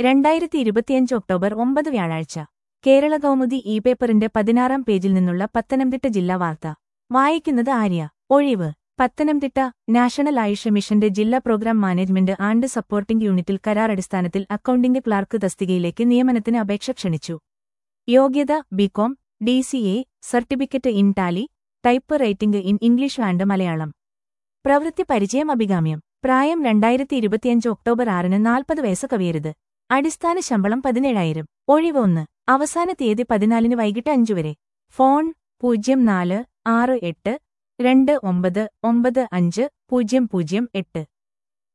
രണ്ടായിരത്തി ഇരുപത്തിയഞ്ച് ഒക്ടോബർ ഒമ്പത് വ്യാഴാഴ്ച കേരള കൗമുദി ഇ പേപ്പറിന്റെ പതിനാറാം പേജിൽ നിന്നുള്ള പത്തനംതിട്ട ജില്ലാ വാർത്ത വായിക്കുന്നത് ആര്യ ഒഴിവ് പത്തനംതിട്ട നാഷണൽ ആയുഷ മിഷന്റെ ജില്ലാ പ്രോഗ്രാം മാനേജ്മെന്റ് ആൻഡ് സപ്പോർട്ടിംഗ് യൂണിറ്റിൽ കരാറടിസ്ഥാനത്തിൽ അക്കൌണ്ടിംഗ് ക്ലാർക്ക് തസ്തികയിലേക്ക് നിയമനത്തിന് അപേക്ഷ ക്ഷണിച്ചു യോഗ്യത B Com D C A certificate in Tally type writing in English and Malayalam പ്രവൃത്തി പരിചയം അഭികാമ്യം പ്രായം രണ്ടായിരത്തി ഇരുപത്തിയഞ്ച് ഒക്ടോബർ ആറിന് നാൽപ്പത് വയസ്സ് കവിയരുത് അടിസ്ഥാന ശമ്പളം പതിനേഴായിരം ഒഴിവ് ഒന്ന് അവസാന തീയതി പതിനാലിന് വൈകിട്ട് അഞ്ചു വരെ ഫോൺ പൂജ്യം നാല് ആറ് എട്ട് രണ്ട് ഒമ്പത് ഒമ്പത് അഞ്ച് പൂജ്യം പൂജ്യം എട്ട്